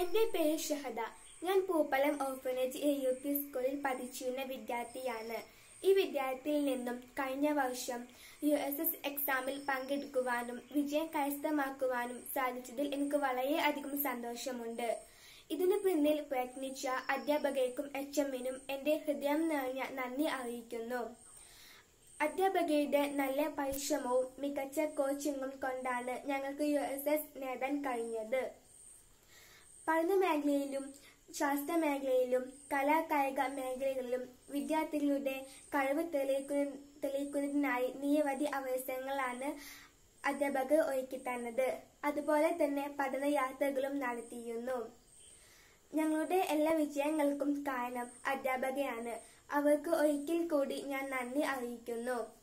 എന്റെ പേര് ഷഹദ ഞാൻ Pooppalam orphanage A U P സ്കൂളിൽ പഠിച്ചിരുന്ന വിദ്യാർത്ഥിയാണ് ഈ വിദ്യാർത്ഥിയിൽ നിന്നും കഴിഞ്ഞ വർഷം യു എസ് എസ് എക്സാമിൽ പങ്കെടുക്കുവാനും വിജയം കരസ്ഥമാക്കുവാനും സാധിച്ചതിൽ എനിക്ക് വളരെയധികം സന്തോഷമുണ്ട് ഇതിനു പിന്നിൽ പ്രയത്നിച്ച അധ്യാപകർക്കും എച്ച് എമ്മിനും എന്റെ ഹൃദയം നിറഞ്ഞ നന്ദി അറിയിക്കുന്നു അധ്യാപകരുടെ നല്ല പരിശ്രമവും മികച്ച കോച്ചിങ്ങും കൊണ്ടാണ് ഞങ്ങൾക്ക് യു എസ് എസ് നേടാൻ കഴിഞ്ഞത് പഠന മേഖലയിലും ശാസ്ത്ര മേഖലയിലും കലാ കായിക മേഖലകളിലും വിദ്യാർത്ഥികളുടെ കഴിവ് തെളിയിക്കുന്ന തെളിയിക്കുന്നതിനായി നിരവധി അവസരങ്ങളാണ് അധ്യാപകർ ഒരുക്കിത്തന്നത് അതുപോലെ തന്നെ പഠനയാത്രകളും നടത്തിയിരുന്നു ഞങ്ങളുടെ എല്ലാ വിജയങ്ങൾക്കും കാരണം അധ്യാപകയാണ് അവർക്ക് ഒരിക്കൽ കൂടി ഞാൻ നന്ദി അറിയിക്കുന്നു